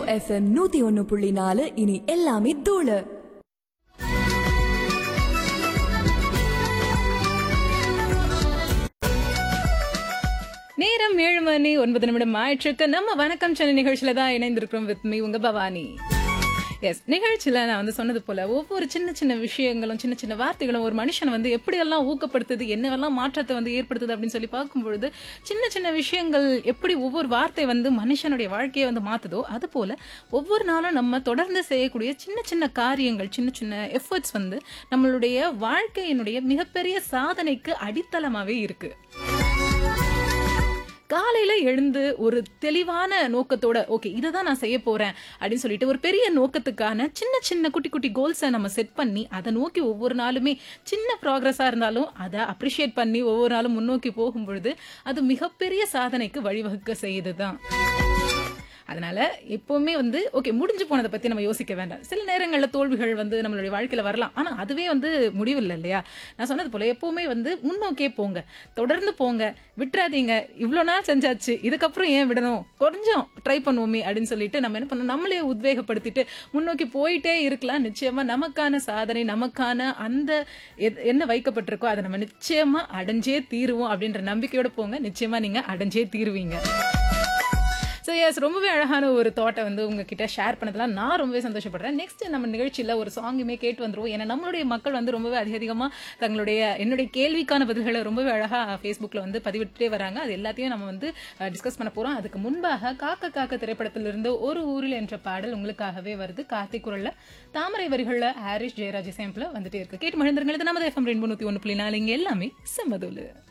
FM நூத்தி ஒன்னு புள்ளி நாலு இனி எல்லாமே தூளு நேரம் ஏழு மணி ஒன்பது நிமிடம் ஆயிற்றுக்கு நம்ம வணக்கம் சென்னை நிகழ்ச்சியில தான் இணைந்திருக்கிறோம் வித் மீ உங்க பவானி எஸ் நிகழ்ச்சியில நான் வந்து சொன்னது போல ஒவ்வொரு சின்ன சின்ன விஷயங்களும் சின்ன சின்ன வார்த்தைகளும் ஒரு மனுஷனை வந்து எப்படியெல்லாம் ஊக்கப்படுத்துது என்னவெல்லாம் மாற்றத்தை வந்து ஏற்படுத்துது அப்படின்னு சொல்லி பார்க்கும்பொழுது சின்ன சின்ன விஷயங்கள் எப்படி ஒவ்வொரு வார்த்தை வந்து மனுஷனுடைய வாழ்க்கையை வந்து மாத்துதோ அது போல ஒவ்வொரு நாளும் நம்ம தொடர்ந்து செய்யக்கூடிய சின்ன சின்ன காரியங்கள் சின்ன சின்ன எஃபர்ட்ஸ் வந்து நம்மளுடைய வாழ்க்கையினுடைய மிகப்பெரிய சாதனைக்கு அடித்தளமாவே இருக்கு காலையில எழுந்து ஒரு தெளிவான நோக்கத்தோட ஓகே இதை தான் நான் செய்ய போறேன் அப்படின்னு சொல்லிட்டு ஒரு பெரிய நோக்கத்துக்கான சின்ன சின்ன குட்டி குட்டி கோல்ஸை நம்ம செட் பண்ணி அதை நோக்கி ஒவ்வொரு நாளுமே சின்ன ப்ராக்ரஸா இருந்தாலும் அதை அப்ரிஷியேட் பண்ணி ஒவ்வொரு நாளும் முன்னோக்கி போகும் பொழுது அது மிகப்பெரிய சாதனைக்கு வழிவகுக்க செய்யுது தான் அதனால எப்பவுமே வந்து ஓகே முடிஞ்சு போனதை பத்தி நம்ம யோசிக்க வேண்டாம் சில நேரங்களில் தோல்விகள் வந்து நம்மளுடைய வாழ்க்கையில வரலாம் ஆனா அதுவே வந்து முடிவில்லை இல்லையா நான் சொன்னது போல எப்பவுமே வந்து முன்னோக்கே போங்க தொடர்ந்து போங்க விட்டுறாதீங்க இவ்வளோ நாள் செஞ்சாச்சு இதுக்கப்புறம் ஏன் விடணும் கொஞ்சம் ட்ரை பண்ணுவோமே அப்படின்னு சொல்லிட்டு நம்ம என்ன பண்ணணும் நம்மளே உத்வேகப்படுத்திட்டு முன்னோக்கி போயிட்டே இருக்கலாம் நிச்சயமா நமக்கான சாதனை நமக்கான அந்த எத்- என்ன வைக்கப்பட்டிருக்கோ அதை நம்ம நிச்சயமா அடைஞ்சே தீருவோம் அப்படின்ற நம்பிக்கையோட போங்க நிச்சயமா நீங்க அடைஞ்சே தீருவீங்க ஸோ எஸ் ரொம்பவே அழகான ஒரு தாட்டை வந்து உங்ககிட்ட ஷேர் பண்ணதெல்லாம் நான் ரொம்பவே சந்தோஷப்படுறேன் நெக்ஸ்ட் நம்ம நிகழ்ச்சியில் ஒரு சாங்குமே கேட்டு வந்துருவோம் ஏன்னா நம்மளுடைய மக்கள் வந்து ரொம்பவே அதிக அதிகமாக தங்களுடைய என்னுடைய கேள்விக்கான பதில்களை ரொம்பவே அழகாக ஃபேஸ்புக்கில் வந்து பதிவிட்டே வராங்க அது எல்லாத்தையும் நம்ம வந்து டிஸ்கஸ் பண்ண போகிறோம் அதுக்கு முன்பாக காக்க காக்க திரைப்படத்திலிருந்து ஒரு ஊரில் என்ற பாடல் உங்களுக்காகவே வருது கார்த்திக் குரல்ல தாமரை வரிகளில் ஹாரிஸ் ஜெயராஜ் சேம்பில் வந்துட்டே இருக்கு கேட்டு மகிழ்ந்திருங்கள் இது நமது எஃப்எம் ரெண்டு நூற்றி ஒன்று புள்ளி நாலு இங்கே எல்லாமே செம்மதூலு